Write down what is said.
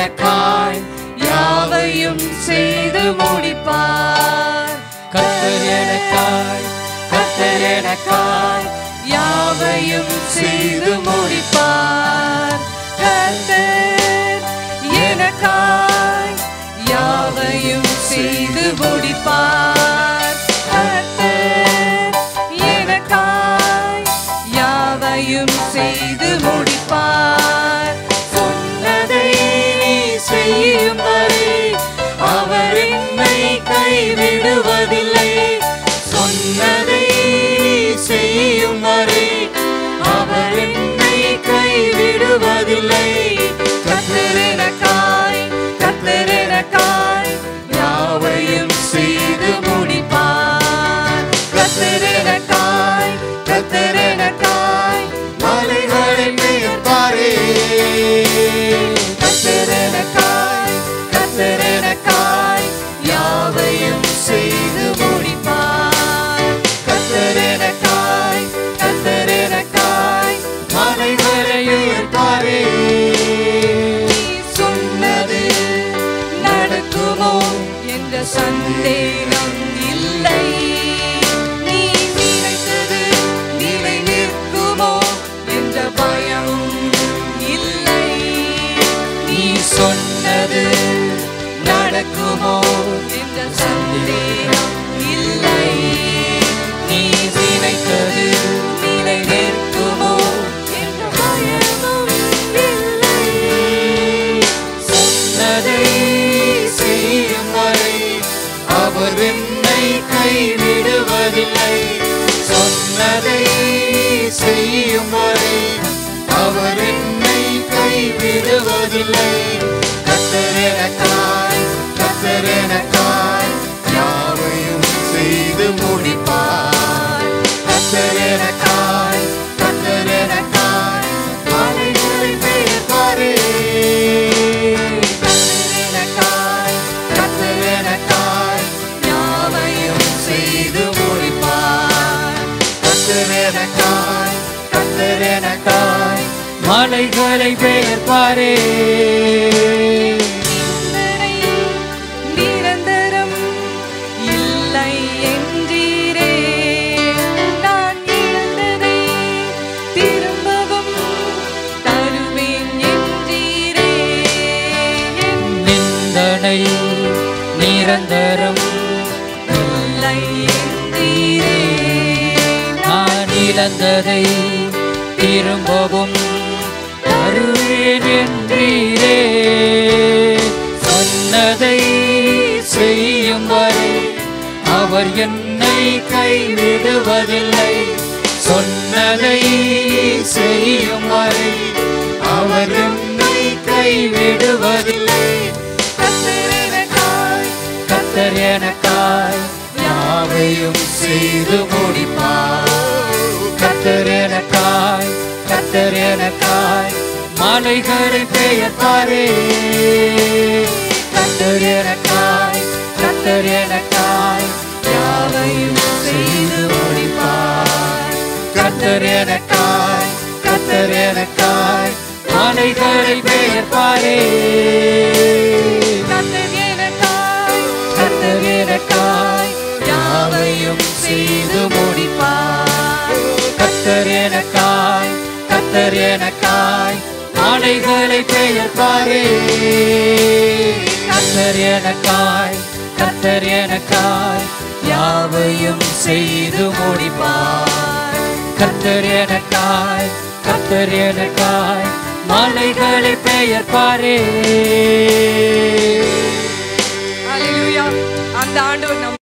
எனக்காய் யாவையும் செய்து முடிப்பார் கர்த்தர் எனக்காய் கர்த்தர் எனக்காய் யாவையும் செய்து முடிப்பார் கர்த்தர் எனக்காய் யாவையும் செய்து முடிப்பார் கர்த்தர் எனக்காய் யாவையும் செய்து முடிப்பார் சொன்னதை நீ செய்யும் வரை அவர் என்னை கைவிடுவதில்லை சொன்னதை நீ செய்யும் வரை அவர் என்னை கைவிடுவதில்லை கத்திரனக்காய் கத்திரனக்காய் யாவையும் செய்து முடிப்பார் கத்திரனக்காய் கத்திரனக்காய் மலைகளை மேற்பாரே கத்திரனக்காய் கத்திரனக்காய் யாவையும் செய்து முடிப்பார் கத்திரனக்காய் கத்திரனக்காய் மலைகளை ஏற்பாரே சொன்னது நடக்குமோ என்ற சந்தேகம் இல்லை நீ நினைத்தது நிலை நிற்குமோ என்ற பயம் இல்லை நீ சொன்னது நடக்குமோ என்ற சந்தேகம் இல்லை நீ நினைத்தது நிலை நிற்குமோ என்ற பயமும் இல்லை சொன்னதை செய்யும் வரை அவர் என்னை கைவிடுவதில்லை சொன்னதை செய்யும் வரை அவர் என்னை கைவிடுவதில்லை கத்தரெனக்காய் கத்தரெனக்காய் யாவையும் செய்து முடிப்பார் கத்தரெனக்காய் கத்தரெனக்காய் மலைகளை பெயர்ப்பாரே கத்தரெனக்காய் கத்தரெனக்காய் யாவையும் செய்து முடிப்பார் கத்தரெனக்காய் கத்தரெனக்காய் மலைகளை பெயர்ப்பாரே நிரந்தரம் இல்லை என்றீரே நான் இழந்ததை திரும்பவும் தருவேன் என்றீரே நிந்தனை நிரந்தரம் இல்லை என்றீரே நான் இழந்ததை திரும்பவும் தருவேன் என்றீரே சொன்னதை செய்யும் வரை அவர் என்னை கைவிடுவதில்லை சொன்னதை செய்யும் வரை அவர் என்னை கைவிடுவதில்லை கத்தரெனக்காய் கத்தர் எனக்காய் யாவையும் செய்து முடிப்பார் கத்தர் எனக்காய் கத்தர் எனக்காய் மலைகளை பெயர்ப்பாரே கத்தர் எனக்காய் கத்தர் எனக்காய் யாவையும் செய்து முடிப்பார் கத்தர் எனக்காய் கத்தர் எனக்காய் மலைகளை பெயர்ப்பாரே கத்தர் எனக்காய் கத்தர் எனக்காய் யாவையும் செய்து முடிப்பார் கத்தர் எனக்காய் கத்தர் எனக்காய் ஆணைகளை பெயர்ப்பாரே கத்தர் எனக்காய் கத்தர் எனக்காய் யாவையும் செய்து முடிப்பார் கத்தர் எனக்காய் கத்தர் எனக்காய் மலைகளை பெயர்ப்பாரே ஹalleluya அந்த ஆண்டவர் நம்